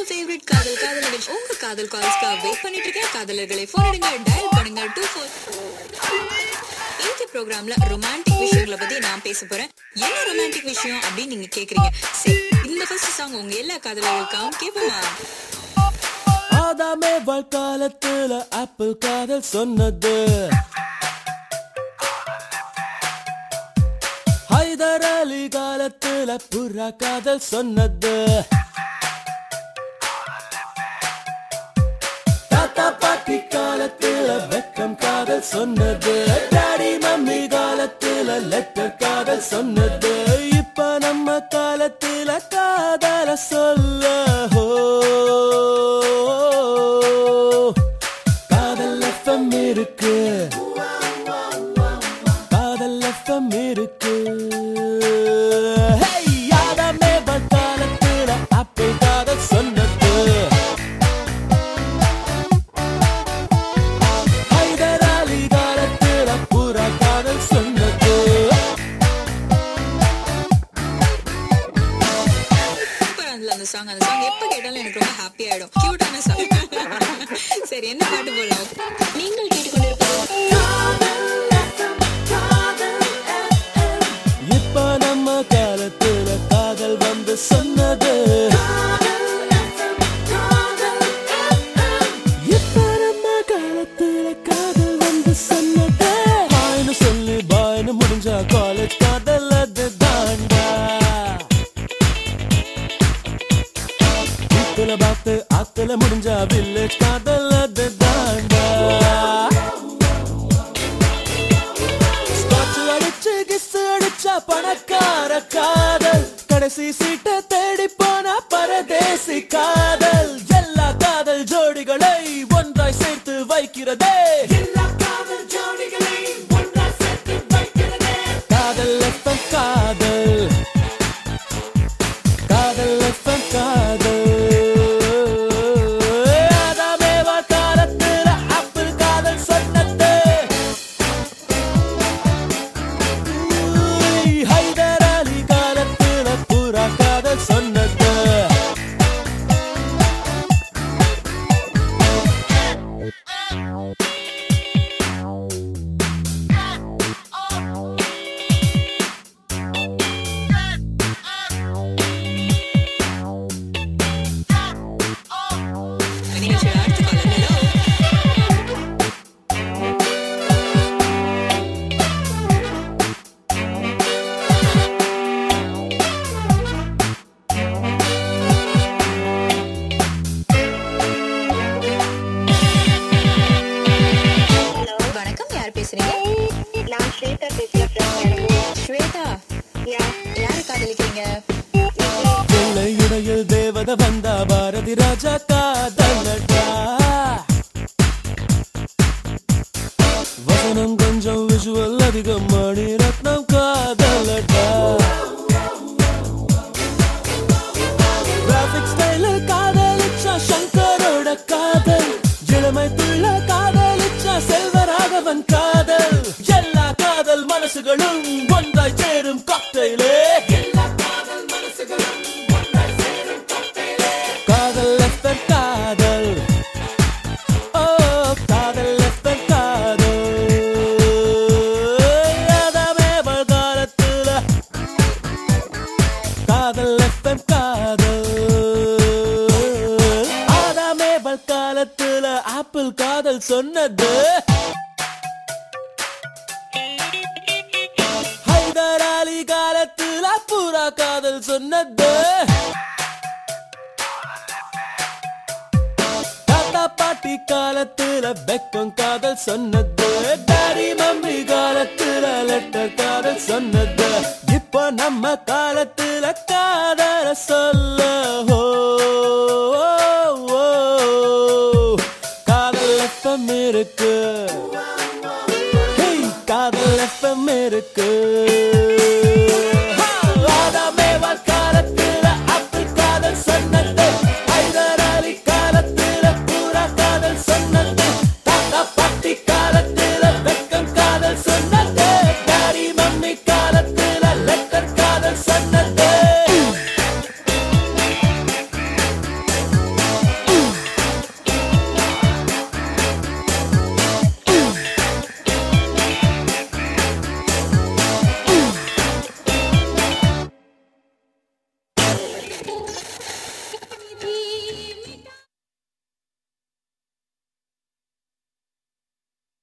Favourite காதல் காதல் நிகழ்ச்சி உங்க காதல் கால்ஸ்க்காக வெயிட் பண்ணிட்டு இருக்கேன் காதலர்களை போன் எடுங்க டயல் பண்ணுங்க டூ ஃபோர் இன்னைக்கு ப்ரோக்ராம்ல ரொமான்டிக் விஷயங்களை பத்தி நான் பேச போறேன் என்ன ரொமான்டிக் விஷயம் அப்படின்னு நீங்க கேக்குறீங்க சரி இந்த ஃபர்ஸ்ட் சாங் உங்க எல்லா காதலர்களுக்காகவும் கேட்போமா ஆதாமே காலத்துல ஆப்பிள் காதல் சொன்னது ஹைதர் அலி காலத்துல புறா காதல் சொன்னது தாத்தா பாட்டி காலத்துல வெக்கம் காதல் சொன்னது டாடி மம்மி காலத்துல லெட்டர் காதல் சொன்னது இப்ப நம்ம காலத்துல காதல சொல்ல ஹோ காதல் எஃப்எம் இருக்கு காதல் எஃப்எம் இருக்கு Hey, யாதமே காலத்துல ஆப்பிள் காதல் சொன்னது ஹைதர் அலி காலத்துல புறா காதல் சொன்னது சூப்பரா இருந்தது அந்த சாங் அந்த சாங் எப்ப கேட்டாலும் எனக்கு ரொம்ப ஹாப்பி ஆயிடும் கியூட்டான சாங் சரி என்ன பாட்டு போடலாம் நீங்கள் கேட்டுக்கொண்டிருப்பது இப்ப நம்ம காலத்துல காதல் வந்து சொன்னது இப்ப நம்ம காலத்துல காதல் வந்து சொன்னது பாய்னு சொல்லி பாய்னு முடிஞ்சா காலேஜ் காதல் அது தாண்டா வீட்டுல பார்த்து ஆத்துல முடிஞ்சா வில்லேஜ் காதல் அது தாண்டா ஸ்காட்ச் அடிச்சு கிஸ் அடிச்சா பணக்கார காதல் கடைசி சீட்டை தேடி போனா பரதேசி காதல் எல்லா காதல் ஜோடிகளை ஒன்றாய் சேர்த்து வைக்கிறதே காதல் எஃப்எம் காதல் காதல் எஃப்எம் காதல் ஆதாமே வா காலத்துல ஆப்பிள் காதல் சொன்னது ஹைதர் அலி காலத்துல புறா காதல் சொன்னது நிகழ்ச்சியோட அடுத்த காலம் ஹலோ வணக்கம் யார் பேசுறீங்க நான் ஸ்வேதா பேசுறேன் ஃப்ரெண்ட் ஸ்வேதா யாரு காதலிக்கிறீங்க கொள்ளையுடைய தேவத வந்தா பாரதி ராஜா காதலடா வசனம் கொஞ்சம் விஷுவல் அதிகம் மணி ரத்னம் காதலடா கிராபிக் ஸ்டைல காதலிச்சா சங்கரோட காதல் இளமை பிள்ளை காதலிச்சா செல்வராகவன் காதல் எல்லா காதல் மனசுகளும் ஒன்றாய் சேரும் காக்டைலே காதல் எஃப்எம் காதல் ஓ காதல் எஃப்எம் காதல் அதாமே காலத்துல காதல் எஃப்எம் காதல் ஆதாமே காலத்துல ஆப்பிள் காதல் சொன்னது ஹைதர் அலி காலத்துல புறா காதல் சொன்னது தாத்தா பாட்டி காலத்துல வெக்கம் காதல் சொன்னது டாடி மம்மி காலத்துல லெட்டர் காதல் சொன்னது இப்போ நம்ம காலத்துல காதல சொல்ல ஹோ, ஓ, ஓ. காதல் எஃப்எம் இருக்கு ஹே, காதல் எஃப்எம் இருக்கு